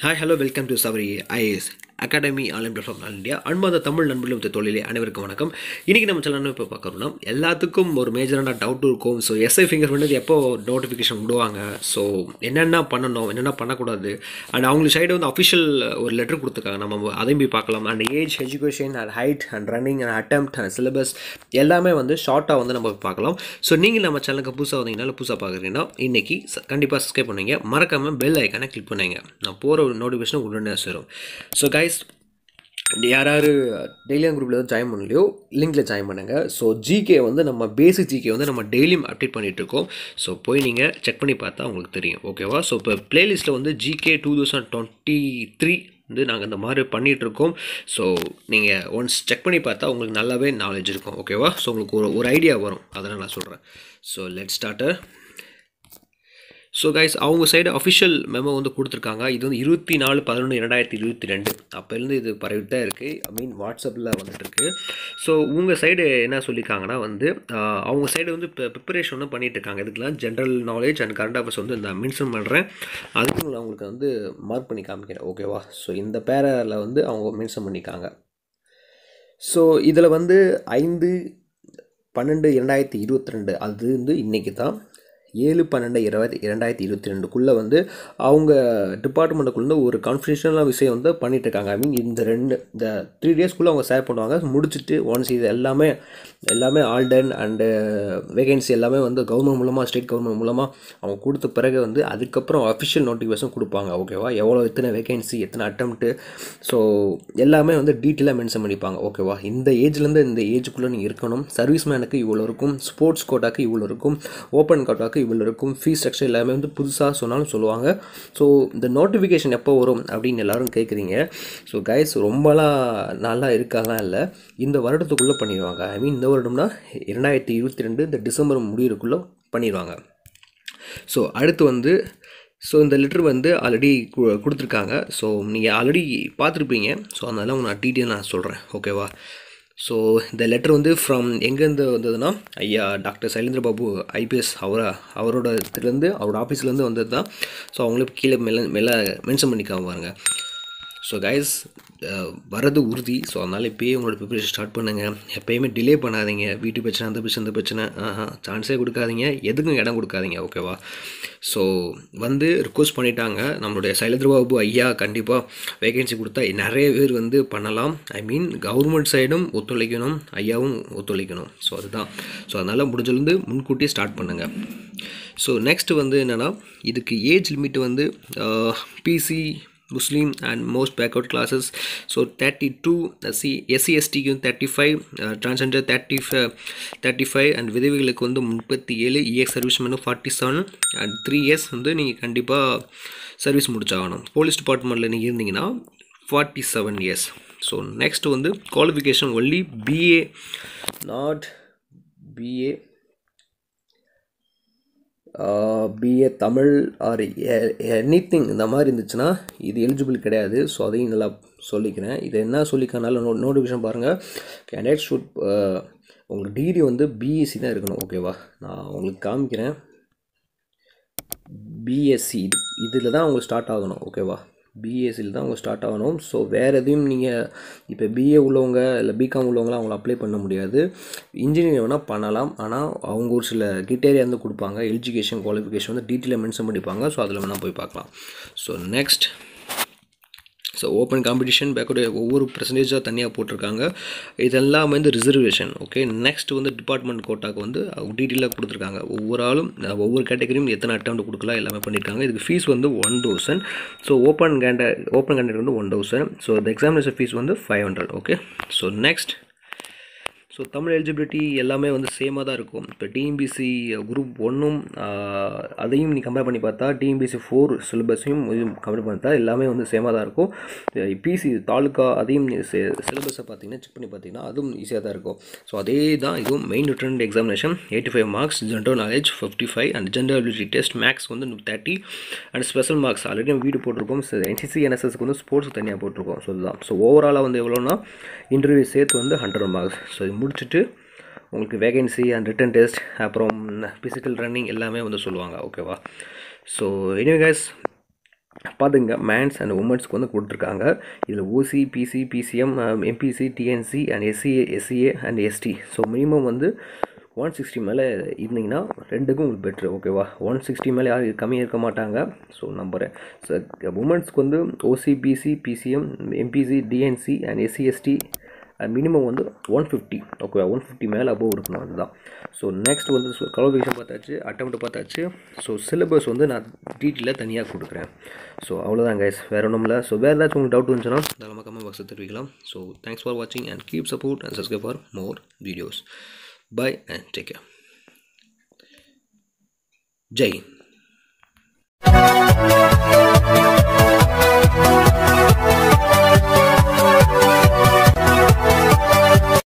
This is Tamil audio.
ஹாய் ஹலோ வெல்கம் டு சவரி IAS academy online platform all India அன்பாத தமிழ் நண்பர்களும் இந்த தொழிலே அனைவருக்கும் வணக்கம் இன்றைக்கி நம்ம சேனல் இப்போ பார்க்குறோம்னா எல்லாத்துக்கும் ஒரு மேஜரான டவுட் இருக்கும் ஸோ எஸ்ஐ ஃபிங்கர் பிரிண்ட் எப்போ நோட்டிஃபிகேஷன் விடுவாங்க ஸோ என்னென்ன பண்ணணும் என்னென்ன பண்ணக்கூடாது அண்ட் அவங்களுக்கு சைடு வந்து அஃபிஷியல் ஒரு லெட்டர் கொடுத்துருக்காங்க நம்ம அதையும் போய் பார்க்கலாம் and age education and height and running and attempt and syllabus எல்லாமே வந்து ஷார்ட்டாக வந்து நம்ம பார்க்கலாம் ஸோ நீங்கள் நம்ம சேனலுக்கு புதுசாக வந்தீங்கன்னா இல்லை புதுசாக பார்க்குறீங்கன்னா இன்றைக்கி கண்டிப்பாக சப்ஸ்கிரைப் பண்ணுவீங்க மறக்காமல் பெல் ஐக்கானை கிளிக் பண்ணுங்க நான் போகிற ஒரு நோட்டிஃபிகேஷன் உடனே சேரும் ஸோ கைஸ் யார் யார் டெய்லியும் குரூப்பில் வந்து ஜாயின் பண்ணலையோ லிங்கில் ஜாயின் பண்ணுங்கள் ஸோ ஜிகே வந்து நம்ம பேசிக் ஜிகே வந்து நம்ம டெய்லியும் அப்டேட் பண்ணிகிட்ருக்கோம் ஸோ போய் நீங்கள் செக் பண்ணி பார்த்தா உங்களுக்கு தெரியும் ஓகேவா ஸோ இப்போ ப்ளேலிஸ்ட்டில் வந்து GK two thousand twenty three வந்து நாங்கள் இந்த மாதிரி பண்ணிகிட்ருக்கோம் ஸோ நீங்கள் ஒன்ஸ் செக் பண்ணி பார்த்தா உங்களுக்கு நல்லாவே நாலேஜ் இருக்கும் ஓகேவா ஸோ உங்களுக்கு ஒரு ஒரு ஐடியா வரும் அதெல்லாம் நான் சொல்கிறேன் so let starter so guys அவங்க சைடு அஃபிஷியல் மெமோ வந்து கொடுத்துருக்காங்க இது வந்து இருபத்தி நாலு பதினொன்று ரெண்டாயிரத்தி இருபத்தி ரெண்டு அப்போலேருந்து இது பரவிட்டு தான் இருக்குது ஐ மீன் வாட்ஸ்அப்பில் வந்துட்டுருக்கு ஸோ உங்கள் சைடு என்ன சொல்லியிருக்காங்கன்னா வந்து ஆஹ், அவங்க சைடு வந்து இப்போ ப்ரிப்பரேஷன் வந்து பண்ணிட்டு இருக்காங்க இதுக்கெலாம் general knowledge and current affairs வந்து நான் மென்ஷன் பண்ணுறேன் அதுக்கு நான் உங்களுக்கு வந்து மார்க் பண்ணி காமிக்கிறேன் ஓகேவா ஸோ இந்த பேரில் வந்து அவங்க மென்ஷன் பண்ணியிருக்காங்க ஸோ இதில் வந்து ஐந்து பன்னெண்டு இரண்டாயிரத்தி இருபத்தி ரெண்டு அது வந்து இன்றைக்கி தான் ஏழு பன்னெண்டு இருபத்தி இரண்டாயிரத்தி இருபத்தி ரெண்டுக்குள்ளே வந்து அவங்க டிபார்ட்மெண்ட்டுக்குள்ளே ஒரு கான்ஃபிடென்ஷியலான விஷயம் வந்து பண்ணிட்டு இருக்காங்க ஐ மீன் இந்த ரெண்டு இந்த த்ரீ டேஸ்க்குள்ளே அவங்க ஷேர் பண்ணுவாங்க முடிச்சுட்டு ஒன்ஸ் இது எல்லாமே எல்லாமே ஆல்டன் அண்டு வேகன்சி எல்லாமே வந்து கவர்மெண்ட் மூலமாக ஸ்டேட் கவர்மெண்ட் மூலமாக அவங்க கொடுத்த பிறகு வந்து அதுக்கப்புறம் அஃபிஷியல் நோட்டிஃபிகேஷன் கொடுப்பாங்க ஓகேவா எவ்வளோ எத்தனை வேகன்சி எத்தனை அட்டம்ப்ட்டு ஸோ எல்லாமே வந்து டீட்டெயிலாக மென்ஷன் பண்ணிப்பாங்க ஓகேவா இந்த ஏஜ்லேருந்து இந்த ஏஜுக்குள்ளே நீங்கள் இருக்கணும் சர்வீஸ் மேனுக்கு இவ்வளோ இருக்கும் ஸ்போர்ட்ஸ் கோட்டாக்கு இவ்வளோ இருக்கும் ஓப்பன் கோட்டாக்கு இவ்வளோ இருக்கும் ஃபீஸ் ஸ்ட்ரக்சர் எல்லாமே வந்து புதுசாக சொன்னாலும் சொல்லுவாங்க ஸோ இந்த நோட்டிஃபிகேஷன் எப்போ வரும் அப்படின்னு எல்லாரும் கேட்குறீங்க ஸோ கைஸ் ரொம்பலாம் நல்லா இருக்காலாம் இல்லை இந்த வருடத்துக்குள்ளே பண்ணிடுவாங்க ஐ மீன் இந்த வருடம்னா இரண்டாயிரத்தி இருபத்தி ரெண்டு இந்த டிசம்பர் முடியறதுக்குள்ளே பண்ணிடுவாங்க ஸோ அடுத்து வந்து ஸோ இந்த லெட்டர் வந்து ஆல்ரெடி கொடுத்துருக்காங்க ஸோ நீங்கள் ஆல்ரெடி பார்த்துருப்பீங்க ஸோ அதனால உங்களுக்கு நான் டீட்டெயில் நான் சொல்கிறேன் ஓகேவா ஸோ இந்த லெட்டர் வந்து ஃப்ரம் எங்கேருந்து வந்ததுன்னா ஐயா டாக்டர் சைலேந்திர பாபு ஐபிஎஸ் அவரா அவரோட இதுலேருந்து அவரோட ஆஃபீஸ்லேருந்து வந்தது தான் ஸோ அவங்களுக்கு கீழே மேலே மேலே மென்ஷன் பண்ணிக்காம பாருங்க ஸோ கைஸ் வரது உறுதி ஸோ அதனால் இப்போயே உங்களோட ப்ரிப்பரேஷன் ஸ்டார்ட் பண்ணுங்கள் எப்போயுமே டிலே பண்ணாதீங்க வீட்டு பிரச்சனை அந்த பிரச்சனை இந்த பிரச்சனை ஆஹா சான்ஸே கொடுக்காதீங்க எதுக்கும் இடம் கொடுக்காதீங்க ஓகேவா ஸோ வந்து ரிக்வஸ்ட் பண்ணிட்டாங்க நம்மளுடைய சைலேந்திர பாபு ஐயா கண்டிப்பாக வேகன்சி கொடுத்தா நிறைய பேர் வந்து பண்ணலாம் ஐ மீன் கவர்மெண்ட் சைடும் ஒத்துழைக்கணும் ஐயாவும் ஒத்துழைக்கணும் ஸோ அதுதான் ஸோ அதனால் முடிஞ்சலேருந்து முன்கூட்டியே ஸ்டார்ட் பண்ணுங்கள் ஸோ நெக்ஸ்ட் வந்து என்னென்னா இதுக்கு ஏஜ் லிமிட் வந்து BC Muslim and most backward classes so thirty two C SC எஸ்டிக்கு வந்து thirty five transgender thirty five thirty five and விதவைகளுக்கு வந்து முப்பத்தி ஏழு இஎக்ஸ் சர்வீஸ் மேனும் forty seven and three years வந்து நீங்கள் கண்டிப்பாக சர்வீஸ் முடிச்சாகணும் போலீஸ் டிபார்ட்மெண்ட்டில் நீங்கள் இருந்தீங்கன்னா forty seven years so next வந்து qualification only BA not BA BA Tamil or any thing இந்த மாதிரி இருந்துச்சுன்னா இது எலிஜிபிள் கிடையாது ஸோ அதையும் நல்லா சொல்லிக்கிறேன் இது என்ன சொல்லிக்கனால நோ நோட்டிஃபிகேஷன் பாருங்கள் கேண்டிடேட் ஷுட் உங்களுக்கு டிகிரி வந்து பிஎஸ்சி தான் இருக்கணும் ஓகேவா நான் உங்களுக்கு காமிக்கிறேன் பிஎஸ்சி இது இதில் தான் உங்களுக்கு ஸ்டார்ட் ஆகணும் ஓகேவா பிஎஸ்சியில் தான் அவங்க ஸ்டார்ட் ஆகணும் ஸோ வேறு எதையும் நீங்கள் இப்போ பிஏ உள்ளவங்க இல்லை பிகாம் உள்ளவங்களாம் அவங்கள அப்ளை பண்ண முடியாது இன்ஜினியரிங் வேணால் பண்ணலாம் ஆனால் அவங்க ஒரு சில கிட்டேரியா வந்து கொடுப்பாங்க எஜுகேஷன் குவாலிஃபிகேஷன் வந்து டீட்டெயிலாக மென்ஷன் பண்ணிப்பாங்க ஸோ அதில் வேணால் போய் பார்க்கலாம் so next so open competition பேக்கோடைய ஒவ்வொரு பர்சன்டேஜாக தனியாக போட்டிருக்காங்க இதெல்லாம் வந்து ரிசர்வேஷன் ஓகே நெக்ஸ்ட் வந்து டிபார்ட்மெண்ட் கோட்டாக்கு வந்து டீட்டெயிலாக கொடுத்துருக்காங்க ஒவ்வொரு ஆளும் அஹ், ஒவ்வொரு கேட்டகரியும் எத்தனை அட்டம்ப்ட் கொடுக்கலாம் எல்லாமே பண்ணியிருக்காங்க இதுக்கு ஃபீஸ் வந்து ஒன் தௌசண்ட் ஸோ ஓப்பன் கேண்ட ஓப்பன் கேண்டட் வந்து ஒன் தௌசண்ட் ஸோ இந்த எக்ஸாமினேஷன் ஃபீஸ் வந்து five hundred okay so next so Tamil eligibility எல்லாமே வந்து சேமாக தான் இருக்கும் இப்போ டிஎம்பிசி குரூப் ஒன்றும் அதையும் நீ கம்பேர் பண்ணி பார்த்தா டிஎம்பிசி ஃபோர் சிலபஸையும் இதுவும் கம்பேர் பண்ணி பார்த்தா எல்லாமே வந்து சேமாக தான் இருக்கும் பிசி தாலுக்கா அதையும் சிலபஸை பார்த்தீங்கன்னா செக் பண்ணி பார்த்தீங்கன்னா அதுவும் ஈஸியாக தான் இருக்கும் ஸோ அதே தான் இதுவும் main written examination eighty five marks general knowledge fifty five and general ability test max வந்து thirty and special marks already நம்ம வீடு போட்டிருக்கோம் என்சிசி என்எஸ்எஸ்க்கு வந்து ஸ்போர்ட்ஸ் தனியாக போட்டிருக்கோம் ஸோ இதுதான் ஸோ ஓவராலாக வந்து எவ்வளோனா இன்டர்வியூ சேர்த்து வந்து ஹண்ட்ரட் மார்க்ஸ் ஸோ இது முடிச்சுட்டு உங்களுக்கு வேகன்சி அண்ட் ரிட்டன் டெஸ்ட் அப்புறம் ஃபிசிக்கல் ரன்னிங் எல்லாமே வந்து சொல்லுவாங்க ஓகேவா ஸோ எனிவே கைஸ் பார்த்துங்க மேன்ஸ் அண்ட் உமன்ஸ்க்கு வந்து கொடுத்துருக்காங்க இதில் OC BC BCM MBC DNC and SCA SCA and ST so minimum வந்து ஒன் சிக்ஸ்டி மேலே இருந்தீங்கன்னா ரெண்டுக்கும் உங்களுக்கு பெட்ரு ஓகேவா ஒன் சிக்ஸ்டி மேலே யாரும் கம்மியாக இருக்க மாட்டாங்க ஸோ நம்புகிறேன் ஸோ உமன்ஸ்க்கு வந்து OC BC BCM MBC DNC and SC ST minimum வந்து ஒன் ஃபிஃப்டி ஓகேவா ஒன் ஃபிஃப்டி மேலே அபோவ் இருக்கணும் அதுதான் ஸோ நெக்ஸ்ட் வந்து குவாலிஃபிகேஷன் பார்த்தாச்சு அட்டம்ப்ட் பார்த்தாச்சு ஸோ சிலபஸ் வந்து நான் டீட்டெயிலாக தனியாக கொடுக்குறேன் ஸோ அவ்வளோதான் கைஸ் வேறு ஒன்றும் இல்லை ஸோ வேறு ஏதாச்சும் உங்களுக்கு டவுட் இருந்துச்சுன்னா தாராளமாக கமெண்ட் பாக்ஸில் தெரிவிக்கலாம் ஸோ தேங்க்ஸ் ஃபார் வாட்சிங் and keep support and subscribe for more videos bye and take care Jai Hind